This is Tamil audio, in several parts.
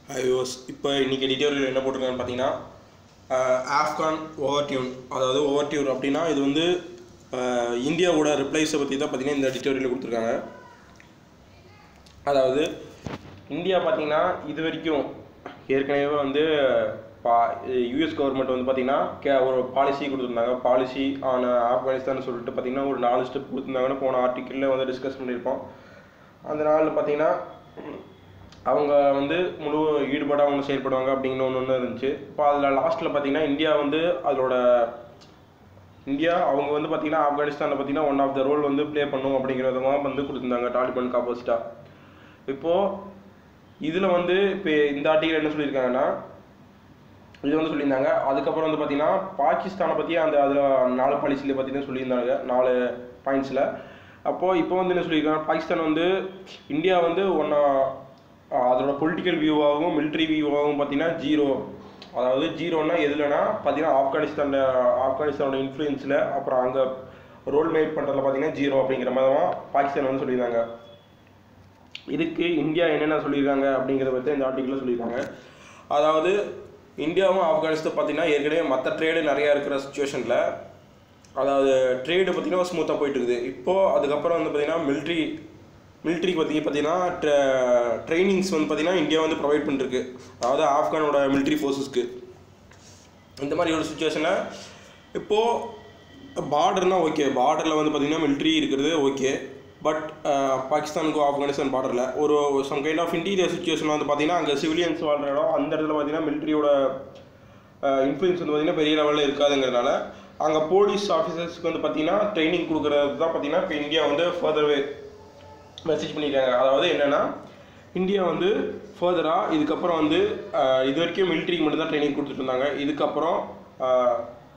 ஐஓஎஸ் இப்போ இன்றைக்கி எடிட்டோரியல் என்ன போட்டிருக்காங்கன்னு பார்த்தீங்கன்னா ஆஃப்கான் ஓவர்டியூன் அதாவது ஓவர்டியூர் அப்படின்னா இது வந்து அஹ், இந்தியாவோட ரிப்ளைஸை பற்றி தான் பார்த்தீங்கன்னா இந்த எடிட்டோரியல் கொடுத்துருக்காங்க அதாவது இந்தியா பார்த்தீங்கன்னா இது வரைக்கும் ஏற்கனவே வந்து பா யூஎஸ் கவர்மெண்ட் வந்து பார்த்தீங்கன்னா கே ஒரு பாலிசி கொடுத்துருந்தாங்க பாலிசி ஆன் ஆப்கானிஸ்தான் சொல்லிட்டு பார்த்தீங்கன்னா ஒரு நாலு ஸ்டெப் கொடுத்துருந்தாங்கன்னு போன ஆர்டிக்கிளில் வந்து டிஸ்கஸ் பண்ணியிருப்போம் அந்த நாளில் பார்த்தீங்கன்னா அவங்க வந்து முழு ஈடுபாடாக அவங்க செயல்படுவாங்க அப்படிங்கிற ஒன்று ஒன்று இருந்துச்சு இப்போ அதில் லாஸ்ட்டில் பார்த்தீங்கன்னா இந்தியா வந்து அதோட இந்தியா அவங்க வந்து பார்த்தீங்கன்னா ஆப்கானிஸ்தானில் பார்த்தீங்கன்னா ஒன் ஆஃப் த ரோல் வந்து ப்ளே பண்ணும் அப்படிங்கிறத வந்து கொடுத்துருந்தாங்க டாலிபானுக்கு ஆப்போசிட்டாக இப்போது இதில் வந்து இப்போ இந்த ஆர்டிகல் என்ன சொல்லியிருக்காங்கன்னா இது வந்து சொல்லியிருந்தாங்க அதுக்கப்புறம் வந்து பார்த்தீங்கன்னா பாகிஸ்தானை பற்றி அந்த அதில் நாலு பாலிசியில் பார்த்தீங்கன்னா சொல்லியிருந்தாங்க நாலு பாயிண்ட்ஸில் அப்போது இப்போ வந்து என்ன சொல்லியிருக்காங்க பாகிஸ்தான் வந்து இந்தியா வந்து ஒன்றா அதோட பொலிட்டிக்கல் வியூவாகவும் military வியூவாகவும் பார்த்தீங்கன்னா ஜீரோ அதாவது ஜீரோனா எதுலனா பார்த்தீங்கன்னா ஆப்கானிஸ்தானில் ஆப்கானிஸ்தானோட இன்ஃப்ளூயன்ஸில் அப்புறம் அங்கே ரோல் மேட் பண்ணுறதுல பார்த்தீங்கன்னா ஜீரோ அப்படிங்கிற மாதிரி தான் பாகிஸ்தான் வந்து சொல்லியிருந்தாங்க இதுக்கு இந்தியா என்னென்ன சொல்லியிருக்காங்க அப்படிங்கிறத பற்றி இந்த ஆர்டிக்கலில் சொல்லியிருக்காங்க அதாவது இந்தியாவும் ஆப்கானிஸ்தான் பார்த்தீங்கன்னா ஏற்கனவே மற்ற ட்ரேடு நிறையா இருக்கிற சுச்சுவேஷனில் அதாவது ட்ரேடு பார்த்தீங்கன்னா ஸ்மூத்தாக போயிட்டு இருக்குது இப்போது அதுக்கப்புறம் வந்து பார்த்தீங்கன்னா மிலிட்ரி மிலிட்ரிக்கு பற்றி பார்த்தீங்கன்னா ட்ரைனிங்ஸ் வந்து பார்த்தீங்கன்னா இந்தியா வந்து ப்ரொவைட் பண்ணிருக்கு அதாவது ஆப்கானோட மிலிட்ரி ஃபோர்ஸஸ்க்கு இந்த மாதிரி ஒரு சுச்சுவேஷனில் இப்போது பார்டர்னால் ஓகே பார்டரில் வந்து பார்த்தீங்கன்னா மிலிட்ரி இருக்கிறது ஓகே பட் பாகிஸ்தானுக்கும் ஆப்கானிஸ்தான் பார்டரில் ஒரு some kind of interior situation வந்து பார்த்தீங்கன்னா அங்கே சிவிலியன்ஸ் வாழ்கிற இடம் அந்த இடத்துல பார்த்தீங்கன்னா மிலிட்ரியோட இன்ஃப்ளூயன்ஸ் வந்து பார்த்தீங்கன்னா பெரிய லெவலில் இருக்காதுங்கிறதுனால அங்கே போலீஸ் ஆஃபீஸர்ஸ்க்கு வந்து பார்த்தீங்கன்னா ட்ரைனிங் கொடுக்குறது தான் பார்த்தீங்கன்னா இப்போ இந்தியா வந்து ஃபர்தர்வே மெசேஜ் பண்ணியிருக்காங்க அதாவது என்னென்னா இந்தியா வந்து ஃபர்தராக இதுக்கப்புறம் வந்து அஹ், இது வரைக்கும் மிலிட்ரிக்கு மட்டும் தான் ட்ரைனிங் கொடுத்துட்டு இருந்தாங்க இதுக்கப்புறம் அஹ்,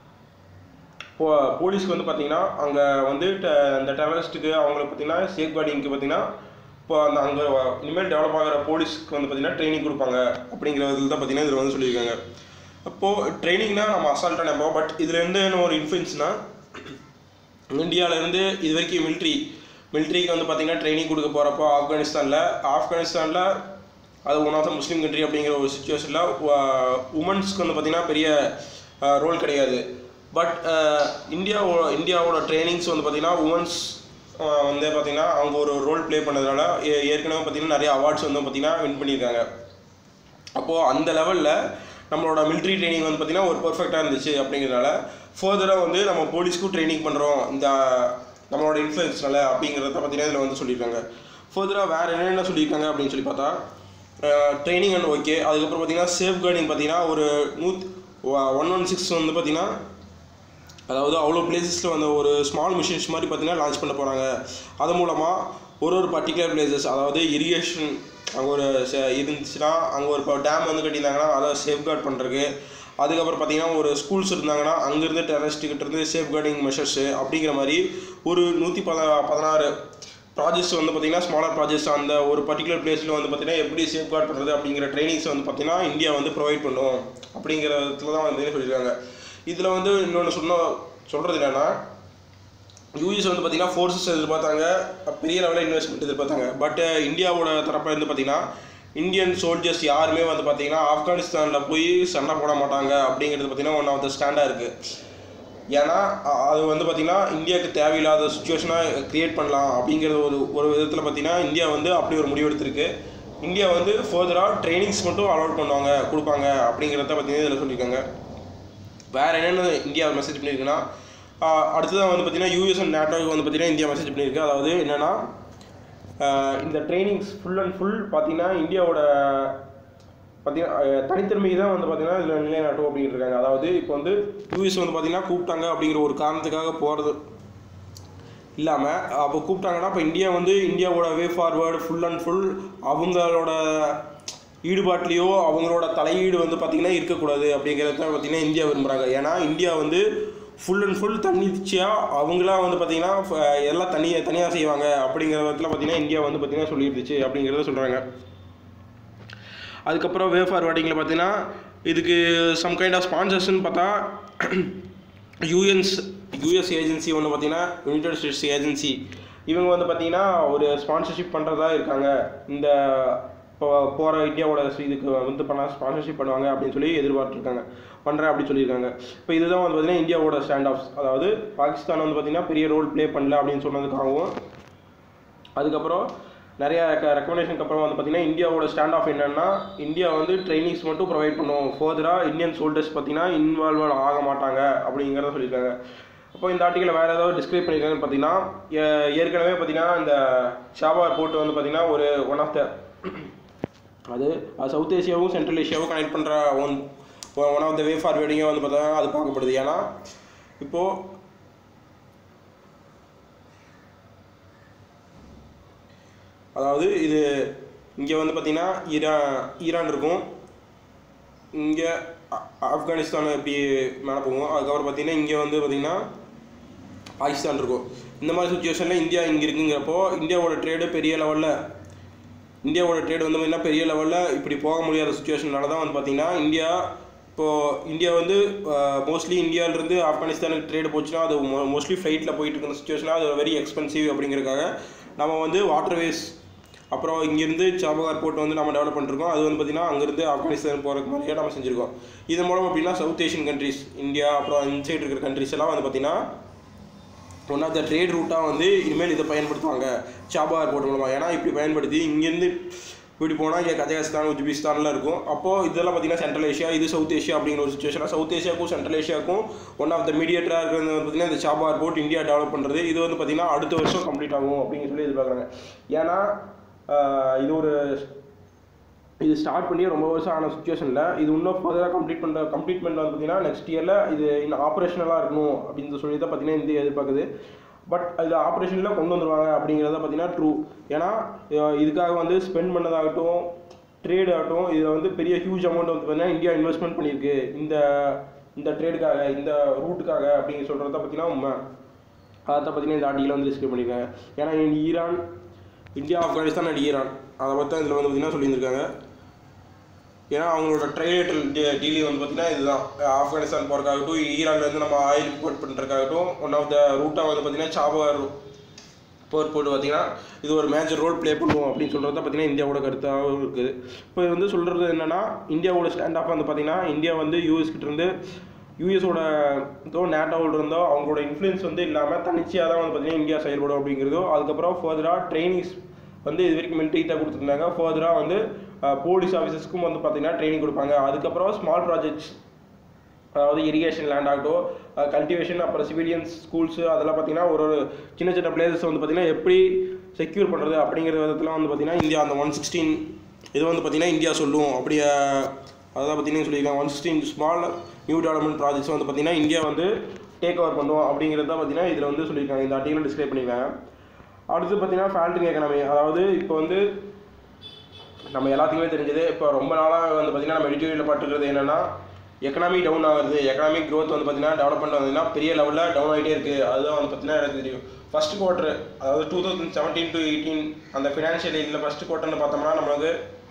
போ போலீஸ்க்கு வந்து பார்த்தீங்கன்னா அங்கே வந்து ட- இந்த டெரரிஸ்ட்டுக்கு அவங்களுக்கு பார்த்தீங்கன்னா சேஃப் கார்டிங்க்கு பார்த்தீங்கன்னா இப்போ அந்த அங்கே இனிமேல் டெவலப் ஆகிற போலீஸ்க்கு வந்து பார்த்தீங்கன்னா ட்ரைனிங் கொடுப்பாங்க அப்படிங்கிற இதில் தான் பார்த்தீங்கன்னா இதில் வந்து சொல்லியிருக்காங்க அப்போது ட்ரைனிங்னா நம்ம அசால்ட்டாக நினைப்போம் பட் இதில் இருந்து என்ன ஒரு இன்ஃப்ளூயன்ஸ்னால் இந்தியாவிலேருந்து இது வரைக்கும் மிலிட்ரி மிலிட்ரிக்கு வந்து பார்த்தீங்கன்னா ட்ரைனிங் கொடுக்க போகிறப்போ ஆப்கானிஸ்தானில் ஆப்கானிஸ்தானில் அது one of the Muslim country அப்படிங்கிற ஒரு சுச்சுவேஷனில் உமன்ஸ்க்கு வந்து பார்த்தீங்கன்னா பெரிய ரோல் கிடையாது பட் இந்தியாவோட இந்தியாவோட ட்ரைனிங்ஸ் வந்து பார்த்தீங்கன்னா உமன்ஸ் வந்து பார்த்தீங்கன்னா அவங்க ஒரு ரோல் ப்ளே பண்ணதுனால ஏ- ஏற்கனவே பார்த்தீங்கன்னா நிறைய அவார்ட்ஸ் வந்து பார்த்தீங்கன்னா வின் பண்ணியிருக்காங்க அப்போது அந்த லெவலில் நம்மளோட military ட்ரைனிங் வந்து பார்த்திங்கன்னா ஒரு பர்ஃபெக்டாக இருந்துச்சு அப்படிங்கிறதுனால ஃபர்தராக வந்து நம்ம போலீஸ்க்கும் ட்ரைனிங் பண்ணுறோம் இந்த நம்மளோட இன்ஃப்ளூயன்ஸ்னால அப்படிங்கிறத பார்த்தீங்கன்னா இதில் வந்து சொல்லியிருக்காங்க ஃபர்தராக வேறு என்னென்ன சொல்லியிருக்காங்க அப்படின்னு சொல்லி பார்த்தா ட்ரைனிங் அண்ட் ஓகே அதுக்கப்புறம் பார்த்தீங்கன்னா சேஃப் கார்டிங் பார்த்தீங்கன்னா ஒரு நூத் ஒன் ஒன் சிக்ஸ் வந்து பார்த்தீங்கன்னா அதாவது அவ்வளோ பிளேசஸில் வந்து ஒரு ஸ்மால் மிஷின்ஸ் மாதிரி பார்த்தீங்கன்னா லான்ச் பண்ண போகிறாங்க அது மூலமாக ஒரு ஒரு பர்டிகுலர் பிளேசஸ் அதாவது இரிகேஷன் அங்கே ஒரு ச- இருந்துச்சுன்னா அங்கே ஒரு இப்போ டேம் வந்து கட்டியிருந்தாங்கன்னா அதை சேஃப்கார்ட் பண்ணுறதுக்கு அதுக்கப்புறம் பார்த்தீங்கன்னா ஒரு ஸ்கூல்ஸ் இருந்தாங்கன்னா அங்கேருந்து டெரரிஸ்ட்டுக்கிட்ட இருந்து சேஃப்கார்டிங் மெஷர்ஸு அப்படிங்கிற மாதிரி ஒரு நூற்றி பத பதினாறு ப்ராஜெக்ட்ஸ் வந்து பார்த்தீங்கன்னா ஸ்மாலர் ப்ராஜெக்ட்ஸ் அந்த ஒரு பர்டிகுலர் பிளேஸில் வந்து பார்த்தீங்கன்னா எப்படி சேஃப்கார்ட் பண்ணுறது அப்படிங்கிற ட்ரைனிங்ஸ் வந்து பார்த்தீங்கன்னா இந்தியா வந்து ப்ரொவைட் பண்ணும் அப்படிங்கிறதுல தான் வந்து சொல்லியிருக்காங்க இதில் வந்து இன்னொன்று சொன்ன சொல்கிறது என்னென்னா யூஎஸ் வந்து பார்த்தீங்கன்னா ஃபோர்ஸஸ் எதிர்பார்த்தாங்க பெரிய லெவலில் இன்வெஸ்ட்மெண்ட் எதிர்பார்த்தாங்க பட் இந்தியாவோட தரப்பில் இருந்து பார்த்தீங்கன்னா இந்தியன் சோல்ஜர்ஸ் யாருமே வந்து பார்த்தீங்கன்னா ஆப்கானிஸ்தானில் போய் சண்டை போட மாட்டாங்க அப்படிங்கிறது பார்த்தீங்கன்னா ஒன் ஆஃப் த ஸ்டாண்டாக இருக்குது ஏன்னா அ- அது வந்து பார்த்திங்கன்னா இந்தியாவுக்கு தேவையில்லாத சுச்சுவேஷனாக க்ரியேட் பண்ணலாம் அப்படிங்கிறது ஒரு ஒரு விதத்தில் பார்த்தீங்கன்னா இந்தியா வந்து அப்படி ஒரு முடிவு எடுத்திருக்கு இந்தியா வந்து ஃபர்தராக ட்ரைனிங்ஸ் மட்டும் அலோட் பண்ணுவாங்க கொடுப்பாங்க அப்படிங்கிறத பார்த்தீங்கன்னா இதில் சொல்லியிருக்காங்க வேறு என்னென்ன இந்தியா மெசேஜ் பண்ணியிருக்குன்னா ஆஹ் அடுத்ததான் வந்து பார்த்தீங்கன்னா யூஎஸ் அண்ட் நேட்டோவுக்கு வந்து பார்த்தீங்கன்னா இந்தியா மெசேஜ் பண்ணியிருக்கு அதாவது என்னென்னா இந்த ட்ரைனிங்ஸ் ஃபுல் அண்ட் ஃபுல் பார்த்தீங்கன்னா இந்தியாவோட பார்த்தீங்கன்னா அஹ் தனித்தன்மைக்கு தான் வந்து பார்த்தீங்கன்னா இதில் நிலைநாட்டும் அப்படின்ட்டு இருக்காங்க அதாவது இப்போ வந்து யூஎஸ் வந்து பார்த்தீங்கன்னா கூப்பிட்டாங்க அப்படிங்கிற ஒரு காரணத்துக்காக போகிறது இல்லாமல் அப்போ கூப்பிட்டாங்கன்னா இப்போ இந்தியா வந்து இந்தியாவோட way forward full and full அவங்களோட ஈடுபாட்லேயோ அவங்களோட தலையீடு வந்து பார்த்திங்கன்னா இருக்கக்கூடாது அப்படிங்கிறத தான் பார்த்திங்கன்னா இந்தியா விரும்புகிறாங்க ஏன்னா இந்தியா வந்து ஃபுல் அண்ட் ஃபுல் தன்னிச்சையாக அவங்களா வந்து பார்த்திங்கன்னா ஃப- எல்லாம் தனி தனியாக செய்வாங்க அப்படிங்கிற விதத்தில் பார்த்திங்கன்னா இந்தியா வந்து பார்த்திங்கன்னா சொல்லியிருந்துச்சு அப்படிங்கிறத சொல்கிறாங்க அதுக்கப்புறம் வே ஃபார்வர்டிங்கில் பார்த்தீங்கன்னா இதுக்கு சம் கைண்ட் ஆஃப் ஸ்பான்சர்ஸ்னு பார்த்தா யூஎன்ஸ் யூஎஸ் ஏஜென்சி ஒன்று பார்த்தீங்கன்னா யுனைடெட் ஸ்டேட்ஸ் ஏஜென்சி இவங்க வந்து பார்த்தீங்கன்னா ஒரு ஸ்பான்சர்ஷிப் பண்ணுறதா இருக்காங்க இந்த இப்போ போகிற இந்தியாவோட இதுக்கு வந்து பண்ண ஸ்பான்சர்ஷிப் பண்ணுவாங்க அப்படின்னு சொல்லி எதிர்பார்த்துருக்காங்க பண்ணுறேன் அப்படின்னு சொல்லியிருக்காங்க இப்போ இதுதான் வந்து பார்த்தீங்கன்னா இந்தியாவோட ஸ்டாண்ட் ஆஃப் அதாவது பாகிஸ்தான் வந்து பார்த்தீங்கன்னா பெரிய ரோல் ப்ளே பண்ணல அப்படின்னு சொன்னதுக்காகவும் அதுக்கப்புறம் நிறைய ரெக்கமெண்டேஷனுக்கு அப்புறம் வந்து பார்த்தீங்கன்னா இந்தியாவோட ஸ்டாண்ட் ஆஃப் என்னன்னா இந்தியா வந்து ட்ரைனிங்ஸ் மட்டும் ப்ரொவைட் பண்ணுவோம் ஃபர்தராக இந்தியன் சோல்டர்ஸ் பார்த்தீங்கன்னா இன்வால்வ் ஆக மாட்டாங்க அப்படிங்கிறத சொல்லியிருக்காங்க அப்போ இந்த ஆர்டிக்கலை வேறு ஏதாவது டிஸ்கிரைப் பண்ணியிருக்காங்கன்னு பார்த்தீங்கன்னா ஏ- ஏற்கனவே பார்த்தீங்கன்னா இந்த ஷாபா போர்ட் வந்து பார்த்தீங்கன்னா ஒரு ஒன் ஆஃப் த அது சவுத் ஏஷியாவும் சென்ட்ரல் ஏஷியாவும் கனெக்ட் பண்ணுற one one of the way ஃபார்வேர்டிங்காக வந்து பார்த்தா அது பார்க்கப்படுது ஏன்னா இப்போது அதாவது இது இங்கே வந்து பார்த்தீங்கன்னா ஈரான் ஈரான் இருக்கும் இங்கே ஆப்கானிஸ்தான் எப்படி மேலே போகும் அதுக்கப்புறம் பார்த்தீங்கன்னா இங்கே வந்து பார்த்தீங்கன்னா பாகிஸ்தான் இருக்கும் இந்த மாதிரி சுச்சுவேஷனில் இந்தியா இங்கே இருக்குங்கிறப்போ இந்தியாவோட ட்ரேடு பெரிய லெவலில் இந்தியாவோட ட்ரேட் வந்து பார்த்தீங்கன்னா பெரிய லெவலில் இப்படி போக முடியாத சுச்சுவேஷனால தான் வந்து பார்த்தீங்கன்னா இந்தியா இப்போது இந்தியா வந்து மோஸ்ட்லி இந்தியாவிலேருந்து ஆப்கானிஸ்தானுக்கு ட்ரேடு போச்சுன்னா அது மோஸ்ட்லி ஃப்ளைட்டில் போயிட்டு இருக்கிற சுச்சுவேஷனாக அது வெரி எக்ஸ்பென்சிவ் அப்படிங்கிறதுக்காக நம்ம வந்து வாட்டர்வேஸ் அப்புறம் இங்கேருந்து சாபகார் போர்ட் வந்து நம்ம டெவலப் பண்ணிருக்கோம் அது வந்து பார்த்திங்கன்னா அங்கேருந்து ஆப்கானிஸ்தான் போகிறதுக்கு மாதிரியே நம்ம செஞ்சுருக்கோம் இதன் மூலம் அப்படின்னா சவுத் ஏஷியன் கண்ட்ரிஸ் இந்தியா அப்புறம் இன்சைட் இருக்கிற கண்ட்ரிஸ் எல்லாம் வந்து பார்த்திங்கன்னா ஒன் ஆஃப் த ட்ரேட் ரூட்டாக வந்து இனிமேல் இதை பயன்படுத்துவாங்க சாபார் போர்ட் மூலமாக ஏன்னா இப்படி பயன்படுத்தி இங்கேருந்து இப்படி போனால் இங்கே கஜகஸ்தான் உஜ்பிஸ்தான்லாம் இருக்கும் அப்போது இதெல்லாம் பார்த்தீங்கன்னா சென்ட்ரல் ஏஷியா இது சவுத் ஏஷியா அப்படிங்கிற ஒரு சுச்சுவேஷனாக சவுத் ஏஷியாவுக்கும் சென்ட்ரல் ஏஷியாவுக்கும் ஒன் ஆஃப் த மீடியேட்டராக இருக்கிறது வந்து பார்த்தீங்கன்னா இந்த சாபார் போர்ட் இந்தியா டெவலப் பண்ணுறது இது வந்து பார்த்தீங்கன்னா அடுத்த வருஷம் கம்ப்ளீட் ஆகும் அப்படின்னு சொல்லி எதிர்பார்க்குறாங்க ஏன்னா ஆஹ், இது ஒரு இது ஸ்டார்ட் பண்ணி ரொம்ப வருஷம் ஆன சுச்சுவேஷனில் இது இன்னும் ஃபர்தராக கம்ப்ளீட் பண்ணுற கம்ப்ளீட்மெண்ட் வந்து பார்த்தீங்கன்னா நெக்ஸ்ட் இயரில் இது இன்னும் ஆப்ரேஷனலாக இருக்கணும் அப்படின்னு சொல்லி தான் பார்த்தீங்கன்னா இந்தியா எதிர்பார்க்குது பட் இது ஆப்ரேஷனில் கொண்டு வந்துருவாங்க அப்படிங்கிறத பார்த்தீங்கன்னா ட்ரூ ஏன்னா அஹ் இதுக்காக வந்து ஸ்பெண்ட் பண்ணதாகட்டும் ட்ரேட் ஆகட்டும் இதில் வந்து பெரிய ஹியூஜ் அமௌண்ட் வந்து பார்த்தீங்கன்னா இந்தியா இன்வெஸ்ட்மெண்ட் பண்ணியிருக்கு இந்த இந்த ட்ரேடுக்காக இந்த ரூட்டுக்காக அப்படிங்கிற சொல்கிறத பார்த்தீங்கன்னா உண்மை அதை பார்த்தீங்கன்னா இந்த ஆர்டிகில் வந்து டிஸ்கிரைப் பண்ணியிருக்காங்க ஏன்னா இந்த Iran India Afghanistan and Iran அதை பற்றி தான் இதில் வந்து பார்த்தீங்கன்னா சொல்லியிருந்திருக்காங்க ஏன்னா அவங்களோட ட்ரைலேட்டல் டீலி வந்து பார்த்தீங்கன்னா இதுதான் ஆப்கானிஸ்தான் போகிறக்காகட்டும் ஈரான்லேருந்து நம்ம ஆயில் இம்போர்ட் பண்ணுறதுக்காகட்டும் ஒன் ஆஃப் த ரூட்டாக வந்து பார்த்தீங்கன்னா சாபர் போர் போட்டு பார்த்தீங்கன்னா இது ஒரு மேஜர் ரோல் ப்ளே பண்ணுவோம் அப்படின்னு சொல்கிறது தான் பார்த்தீங்கன்னா இந்தியாவோட கருத்தாகவும் இருக்குது இப்போ இது வந்து சொல்கிறது என்னென்னா இந்தியாவோட ஸ்டாண்ட் ஆஃப் வந்து பார்த்தீங்கன்னா இந்தியா வந்து யூஎஸ் கிட்ட இருந்து யூஎஸோட இதோ நேட்டோவில் இருந்தோ அவங்களோட இன்ஃப்ளூயன்ஸ் வந்து இல்லாமல் தனிச்சையாக தான் வந்து பார்த்தீங்கன்னா இந்தியா செயல்படும் அப்படிங்கிறதோ அதுக்கப்புறம் ஃபர்தராக ட்ரைனிங்ஸ் வந்து இது வரைக்கும் மிலிட்ரி தான் கொடுத்துருந்தாங்க ஃபர்தராக வந்து போலீஸ் ஆஃபீஸர்ஸ்க்கும் வந்து பார்த்தீங்கன்னா ட்ரைனிங் கொடுப்பாங்க அதுக்கப்புறம் ஸ்மால் ப்ராஜெக்ட்ஸ் அதாவது இரிகேஷன் லேண்ட் ஆகட்டும் கல்டிவேஷன் அப்புறம் சிவிலியன்ஸ் ஸ்கூல்ஸு அதெல்லாம் பார்த்தீங்கன்னா ஒரு ஒரு சின்ன சின்ன பிளேசஸ் வந்து பார்த்தீங்கன்னா எப்படி செக்யூர் பண்ணுறது அப்படிங்கிற விதத்தில் வந்து பார்த்தீங்கன்னா இந்தியா அந்த ஒன் சிக்ஸ்டீன் இது வந்து பார்த்தீங்கன்னா இந்தியா சொல்லும் அப்படி அஹ், அதான் பார்த்தீங்கன்னா சொல்லியிருக்காங்க one sixteen small new development projects வந்து பார்த்தீங்கன்னா இந்தியா வந்து டேக் ஓவர் பண்ணுவோம் அப்படிங்கிறது தான் பார்த்தீங்கன்னா இதில் வந்து சொல்லியிருக்காங்க இந்த ஆர்டிகல் டிஸ்கிரைப் பண்ணியிருக்காங்க அடுத்து பார்த்தீங்கன்னா ஃபேல்டிங் எக்கனாமி அதாவது இப்போ வந்து நம்ம எல்லாத்துக்குமே தெரிஞ்சது இப்போ ரொம்ப நாளாக வந்து பார்த்தீங்கன்னா நம்ம எடிட்டோரியலில் பார்த்துக்கிறது என்னென்னா எக்கனாமி டவுன் ஆகுது எக்கனாமிக் growth வந்து பார்த்தீங்கன்னா டெவலப்மெண்ட் வந்ததுன்னா பெரிய லெவலில் டவுன் ஆகிட்டே இருக்குது அதுதான் வந்து பார்த்தீங்கன்னா எனக்கு தெரியும் ஃபர்ஸ்ட் குவார்ட்டர் அதாவது two thousand seventeen to eighteen அந்த ஃபினான்ஷியல் இயரில் ஃபர்ஸ்ட் குவார்ட்டர்னு பார்த்தோம்னா நம்மளுக்கு